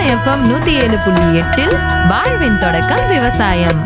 FM நூத்தி ஏழு புள்ளி எட்டில் வாழ்வின் தொடக்கம் விவசாயம்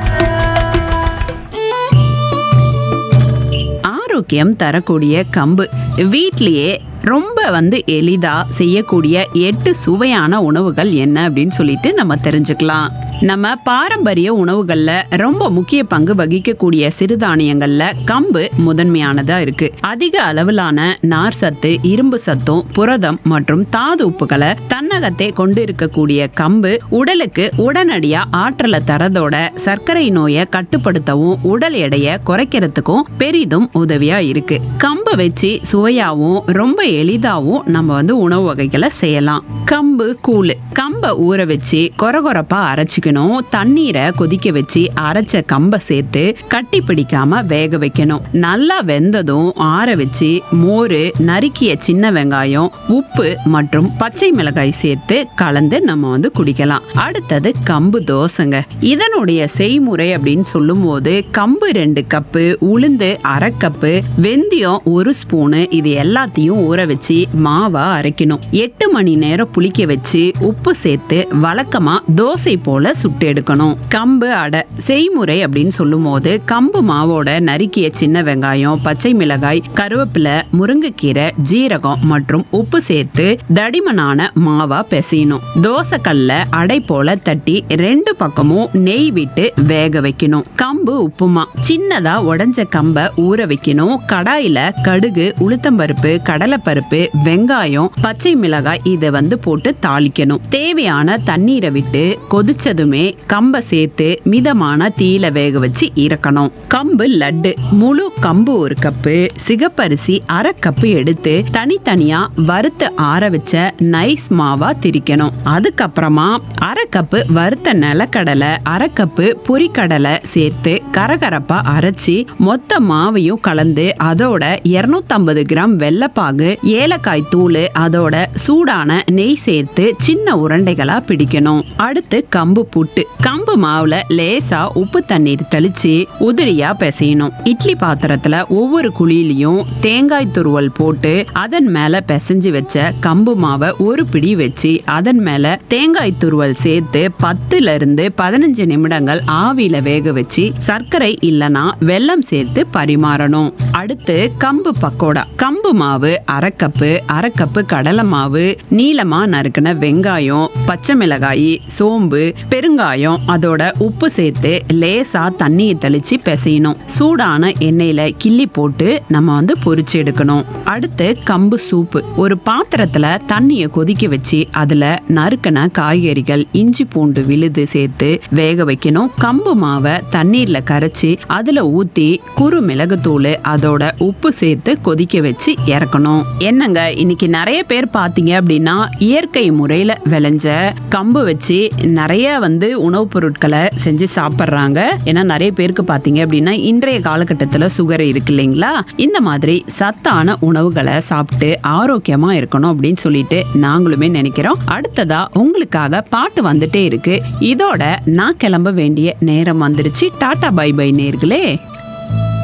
ஆரோக்கியம் தரக்கூடிய கம்பு வீட்லயே ரொம்ப வந்து எளிதா செய்யக்கூடிய எட்டு சுவையான உணவுகள் என்ன அப்படின்னு சொல்லிட்டு நம்ம தெரிஞ்சுக்கலாம் நம்ம பாரம்பரிய உணவுகள்ல ரொம்ப முக்கிய பங்கு வகிக்கக்கூடிய சிறுதானியங்கள்ல கம்பு முதன்மையானதா இருக்கு அதிக அளவிலான நார் சத்து இரும்பு சத்தும் புரதம் மற்றும் தாது உப்புகளை தன்னகத்தே கொண்டு இருக்கக்கூடிய கம்பு உடலுக்கு உடனடியா ஆற்றலை தரதோட சர்க்கரை நோயை கட்டுப்படுத்தவும் உடல் எடையை குறைக்கிறதுக்கும் பெரிதும் உதவியா இருக்கு கம்பை வச்சு சுவையாவும் ரொம்ப எளிதாவும் நம்ம வந்து உணவு வகைகளை செய்யலாம் கம்பு கூழ் கம்பை ஊற வச்சு கொரகொரப்பா அரைச்சிக்கணும் தண்ணீரை கொதிக்க வச்சு அரைச்ச கம்பை சேர்த்து கட்டி பிடிக்காம வேக வைக்கணும் நல்லா வெந்ததும் ஆற வச்சு மோர் நறுக்கிய சின்ன வெங்காயம் உப்பு மற்றும் பச்சை மிளகாய் சேர்த்து கலந்து நம்ம வந்து குடிக்கலாம் அடுத்தது கம்பு தோசைங்க இதனுடைய செய்முறை அப்படின்னு சொல்லும்போது கம்பு ரெண்டு கப்பு உளுந்து அரை கப்பு வெந்தயம் ஒரு ஸ்பூனு இது எல்லாத்தையும் ஊற வச்சு மாவா அரைக்கணும் எட்டு மணி நேரம் புளிக்க வச்சு உப்பு சேர்த்து வழக்கமா தோசை போல சுட்டு எடுக்கணும் கம்பு அடை செய்முறை அப்படின்னு சொல்லும்போது கம்பு மாவோட நறுக்கிய சின்ன வெங்காயம் பச்சை மிளகாய் கருவேப்பிலை முருங்கைக்கீரை ஜீரகம் மற்றும் உப்பு சேர்த்து தடிமனான மாவா பிசையணும் தோசை கல்ல அடை போல தட்டி ரெண்டு பக்கமும் நெய் விட்டு வேக வைக்கணும் கம்பு உப்புமா சின்னதா உடைஞ்ச கம்பை ஊற வைக்கணும் கடாயில கடுகு உளுத்தம்பருப்பு கடலைப்பருப்பு வெங்காயம் பச்சை மிளகாய் இதை வந்து போட்டு தாளிக்கணும் தேவையான தண்ணீரை விட்டு கொதிச்சதுமே கம்பை சேர்த்து மிதமான தீயில வேக வச்சு இறக்கணும் கம்பு லட்டு முழு கம்பு ஒரு கப்பு சிகப்பரிசி அரை கப்பு எடுத்து தனித்தனியா வறுத்து ஆற வச்ச நைஸ் மாவா திரிக்கணும் அதுக்கப்புறமா அரை கப்பு வறுத்த நிலக்கடலை அரை கப்பு பொரிக்கடலை சேர்த்து கரகரப்பா அரைச்சி மொத்த மாவையும் கலந்து அதோட 250 கிராம் வெள்ளப்பாகு ஏலக்காய் தூள் அதோட சூடான நெய் சேர்த்து சின்ன உருண்டைகளா பிடிக்கணும் அடுத்து கம்பு புட்டு கம்பு மாவுல லேசா உப்பு தண்ணீர் தெளிச்சு உதிரியா பிசையணும் இட்லி பாத்திரத்துல ஒவ்வொரு குழியிலையும் தேங்காய் துருவல் போட்டு அதன் மேல பிசைஞ்சு வச்ச கம்பு மாவை ஒரு பிடி வச்சு அதன் மேல தேங்காய் துருவல் சேர்த்து பத்துல இருந்து பதினஞ்சு நிமிடங்கள் ஆவியில வேக வச்சு சர்க்கரை இல்லனா வெல்லம் சேர்த்து பரிமாறணும் அடுத்து கம்பு பக்கோடா கம்பு மாவு அரை கப்பு அரை கப்பு கடலை மாவு நீளமா நறுக்கின வெங்காயம் பச்சை மிளகாய் சோம்பு பெருங்காயம் அதோட உப்பு சேர்த்து லேசா தண்ணியை தெளிச்சு பிசையணும் சூடான எண்ணெயில கிள்ளி போட்டு நம்ம வந்து பொரிச்சு எடுக்கணும் அடுத்து கம்பு சூப்பு ஒரு பாத்திரத்துல தண்ணியை கொதிக்க வச்சு அதுல நறுக்கின காய்கறிகள் இஞ்சி பூண்டு விழுது சேர்த்து வேக வைக்கணும் கம்பு மாவை தண்ணீர்ல கரைச்சி அதுல ஊத்தி குறு மிளகுத்தூள் அதோட உப்பு சேர்த்து கொதிக்க வச்சு இறக்கணும் என்னங்க இன்னைக்கு நிறைய பேர் பாத்தீங்க அப்படின்னா இயற்கை முறையில விளைஞ்ச கம்பு வச்சு நிறைய வந்து உணவுப் பொருட்களை செஞ்சு சாப்பிட்றாங்க ஏன்னா நிறைய பேருக்கு பாத்தீங்க அப்படின்னா இன்றைய காலகட்டத்துல சுகர் இருக்கு இல்லைங்களா இந்த மாதிரி சத்தான உணவுகளை சாப்பிட்டு ஆரோக்கியமா இருக்கணும் அப்படின்னு சொல்லிட்டு நாங்களுமே நினைக்கிறோம் அடுத்ததா உங்களுக்காக பாட்டு வந்துட்டே இருக்கு இதோட நான் கிளம்ப வேண்டிய நேரம் வந்துருச்சு டாடா பை பை நேர்களே